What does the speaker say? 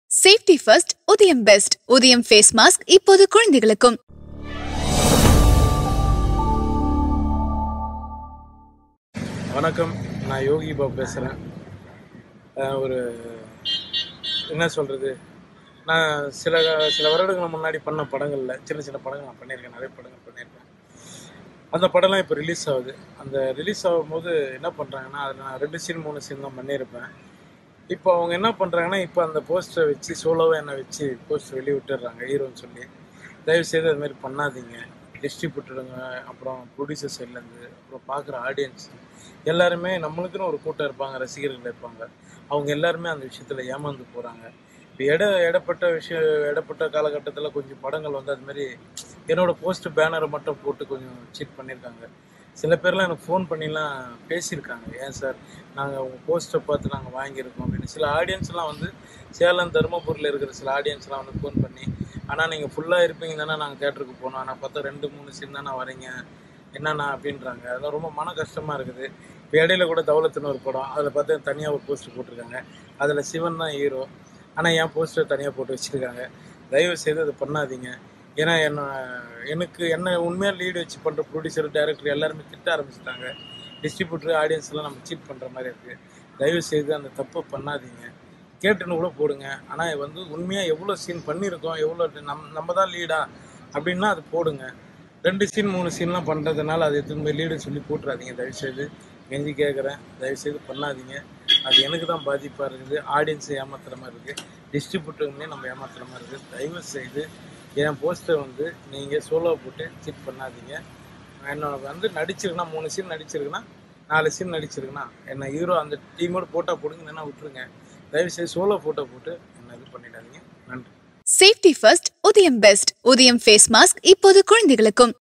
safety first Udayam best Udayam face mask இப்போது குழந்தைகளுக்கும் வணக்கம் நான் யோகி பாபு பேசுகிறேன் ஒரு என்ன சொல்கிறது நான் சில சில வருடங்கள் முன்னாடி பண்ண படங்களில் சின்ன சின்ன படங்கள் நான் பண்ணியிருக்கேன் நிறைய படங்கள் பண்ணியிருக்கேன் அந்த படம்லாம் இப்போ ரிலீஸ் ஆகுது அந்த ரிலீஸ் ஆகும்போது என்ன பண்ணுறாங்கன்னா அதில் நான் ரெண்டு சீன் மூணு சீன் தான் பண்ணியிருப்பேன் இப்போ அவங்க என்ன பண்ணுறாங்கன்னா இப்போ அந்த போஸ்டரை வச்சு சோலோவாக என்னை வச்சு போஸ்டர் வெளியே விட்டுடுறாங்க ஹீரோன்னு சொல்லி தயவுசெய்து அது மாதிரி பண்ணாதீங்க டிஸ்ட்ரிபியூட்டருங்க அப்புறம் ப்ரொடியூசர் சைட்லேருந்து அப்புறம் பார்க்குற ஆடியன்ஸ் எல்லாருமே நம்மளுக்குன்னு ஒரு கூட்டம் இருப்பாங்க ரசிகர்கள் இருப்பாங்க அவங்க எல்லாருமே அந்த விஷயத்தில் ஏமாந்து போகிறாங்க இப்போ இட இடப்பட்ட விஷயம் இடப்பட்ட காலகட்டத்தில் கொஞ்சம் படங்கள் வந்து அது மாதிரி என்னோட போஸ்ட் பேனரை மட்டும் போட்டு கொஞ்சம் சீட் பண்ணியிருக்காங்க சில பேர்லாம் எனக்கு ஃபோன் பண்ணிலாம் பேசியிருக்காங்க ஏன் சார் நாங்கள் உங்கள் போஸ்ட்டை பார்த்து நாங்கள் வாங்கியிருக்கோம் அப்படின்னு சில ஆடியன்ஸ்லாம் வந்து சேலம் தருமபுரியில் இருக்கிற சில ஆடியன்ஸ்லாம் வந்து ஃபோன் பண்ணி ஆனால் நீங்கள் ஃபுல்லாக இருப்பீங்க தானே நாங்கள் தேட்டருக்கு போனோம் ஆனால் பார்த்தா ரெண்டு மூணு சீன் தானே வரீங்க என்னண்ணா அப்படின்றாங்க அதெல்லாம் ரொம்ப மன கஷ்டமாக இருக்குது இப்போ இடையில கூட தௌலத்துன்னு ஒரு படம் அதில் பார்த்தா தனியாக ஒரு போஸ்டர் போட்டிருக்காங்க அதில் சிவன் தான் ஹீரோ ஆனால் என் போஸ்டர் தனியாக போட்டு வச்சுருக்காங்க தயவு செய்து அதை பண்ணாதீங்க ஏன்னா என்ன எனக்கு என்ன உண்மையாக லீடு வச்சு பண்ணுற ப்ரொடியூசர் டைரக்டர் எல்லாருமே திட்ட ஆரம்பிச்சிட்டாங்க டிஸ்ட்ரிபியூட்டர் ஆடியன்ஸ் எல்லாம் நம்ம சீட் பண்ணுற மாதிரி இருக்குது தயவு செய்து அந்த தப்பை பண்ணாதீங்க கேட்டுன்னு கூட போடுங்க ஆனால் வந்து உண்மையாக எவ்வளோ சீன் பண்ணியிருக்கோம் எவ்வளோ நம் நம்ம தான் லீடா அப்படின்னா அது போடுங்க ரெண்டு சீன் மூணு சீன்லாம் பண்ணுறதுனால அது எத்தனை போய் லீடுன்னு சொல்லி போட்டுறாதீங்க தயவுசெய்து கெஞ்சி கேட்குறேன் தயவுசெய்து பண்ணாதீங்க அது எனக்கு தான் பாதிப்பாக இருக்குது ஆடியன்ஸை ஏமாத்துற மாதிரி இருக்குது டிஸ்ட்ரிபியூட்டருமே நம்ம ஏமாத்துற மாதிரி இருக்குது தயவு செய்து என் போஸ்டர் வந்து நீங்கள் சோலோ போட்டு சீட் பண்ணாதீங்க என்னோட வந்து நடிச்சிருக்குன்னா மூணு சீன் நடிச்சிருக்குன்னா நாலு சீன் நடிச்சிருக்குன்னா என்ன ஹீரோ அந்த டீமோட ஃபோட்டோ போடுங்கன்னா விட்டுருங்க தயவுசெய்து சோலோ ஃபோட்டோ போட்டு என்ன இது பண்ணிடாதீங்க நன்றி safety first Udayam best Udayam face mask இப்போது குழந்தைகளுக்கும்